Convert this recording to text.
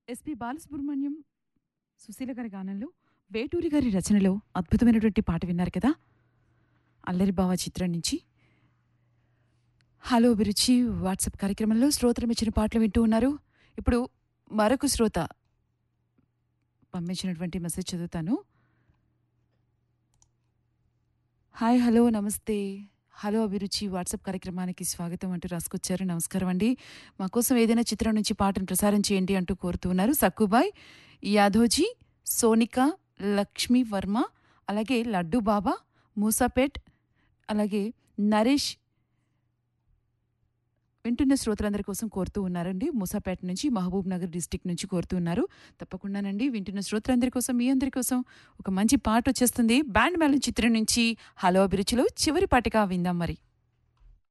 SP Balasubrahmanyam Susheela గారి గానంలో వేటూరి గారి రచనలో అద్భుతమైనటువంటి పాట విన్నారు కదా అల్లరి బావ చిత్రం నుంచి హలో అభిరుచి వాట్సాప్ కార్యక్రమంలో శ్రోతలు ఇచ్చిన పాటలు వింటూ ఉన్నారు ఇప్పుడు మరొక శ్రోత పంపించినటువంటి మెసేజ్ చదువుతాను హాయ్ హలో నమస్తే హలో అభిరుచి వాట్సాప్ కార్యక్రమానికి స్వాగతం అంటూ రాసుకొచ్చారు నమస్కారం అండి మా కోసం ఏదైనా చిత్రం నుంచి పాటను ప్రసారం చేయండి అంటూ కోరుతున్నారు సక్కుబాయ్ యాదోజీ సోనిక లక్ష్మీ వర్మ అలాగే లడ్డు బాబా మూసాపేట్ అలాగే నరేష్ వింటున్న శ్రోతలందరి కోసం కోరుతూ ఉన్నారండి మూసాపేట నుంచి మహబూబ్ నగర్ డిస్టిక్ నుంచి కోరుతూ ఉన్నారు తప్పకుండానండి వింటున్న శ్రోతలందరి కోసం మీ అందరి కోసం ఒక మంచి పాట వచ్చేస్తుంది బ్యాండ్ మేళం చిత్రం నుంచి హలో అభిరుచిలో చివరి పాటిగా విందాం మరి